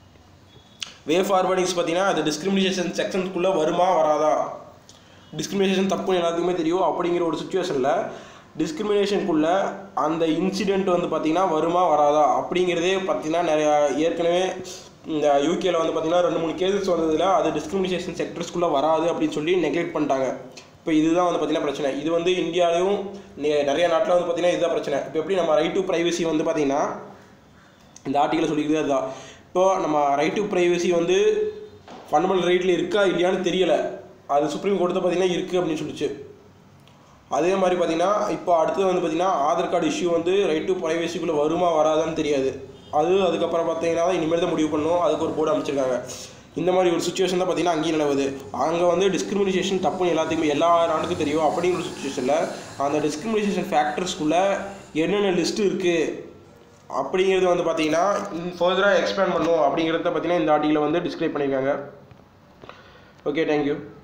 வே ஃபார்வர்டிங்ஸ் பார்த்தீங்கன்னா அது டிஸ்கிரிமினேஷன் செக்ஷனுக்குள்ளே வருமா வராதா டிஸ்கிரிமினேஷன் தப்புன்னு எல்லாத்துக்குமே தெரியும் அப்படிங்கிற ஒரு சுச்சுவேஷனில் டிஸ்கிரிமினேஷனுக்குள்ளே அந்த இன்சிடெண்ட் வந்து பார்த்திங்கன்னா வருமா வராதா அப்படிங்கிறதே பார்த்திங்கன்னா நிறையா ஏற்கனவே இந்த யூகேல வந்து பார்த்திங்கன்னா ரெண்டு மூணு கேசஸ் வந்ததில் அது டிஸ்கிரிமினேஷன் செக்டர்ஸ்குள்ளே வராது அப்படின்னு சொல்லி நெக்லெக்ட் பண்ணிட்டாங்க இப்போ இதுதான் வந்து பார்த்திங்கன்னா பிரச்சனை இது வந்து இந்தியாவிலும் நெ- நிறைய நாட்டில் வந்து பார்த்திங்கன்னா இதுதான் பிரச்சனை இப்போ எப்படி நம்ம ரைட் டு ப்ரைவசி வந்து பார்த்திங்கன்னா இந்த ஆர்டிக்கலில் சொல்லிக்கிறது அதுதான் இப்போ நம்ம ரைட் டு ப்ரைவசி வந்து ஃபண்டமெண்டல் ரைட்டில் இருக்கா இல்லையான்னு தெரியலை அது சுப்ரீம் கோர்ட்டு பார்த்தீங்கன்னா இருக்குது அப்படின்னு சொல்லிச்சு அதே மாதிரி பார்த்தீங்கன்னா இப்போ அடுத்தது வந்து பார்த்தீங்கன்னா ஆதார் கார்டு இஷ்யூ வந்து ரைட் டு ப்ரைவசிக்குள்ளே வருமா வராதான்னு தெரியாது அது அதுக்கப்புறம் பார்த்தீங்கன்னா இனிமேல் தான் முடிவு பண்ணணும் அதுக்கு ஒரு போர்டு அமைச்சிருக்காங்க இந்த மாதிரி ஒரு சுச்சுவேஷன் தான் பார்த்தீங்கன்னா அங்கேயும் நிலவுது அங்கே வந்து டிஸ்கிரிமினேஷன் தப்புன்னு எல்லாத்துக்குமே எல்லா நாட்டுக்கும் தெரியும் அப்படிங்கிற சுச்சுவேஷனில் அந்த டிஸ்கிரிமினேஷன் ஃபேக்டர்ஸ்குள்ளே என்னென்ன லிஸ்ட்டு இருக்குது அப்படிங்கிறது வந்து பார்த்தீங்கன்னா ஃபர்தராக எக்ஸ்பேண்ட் பண்ணும் அப்படிங்கிறத பார்த்தீங்கன்னா இந்த ஆர்டிகில் வந்து டிஸ்கிரைப் பண்ணியிருக்காங்க ஓகே தேங்க்யூ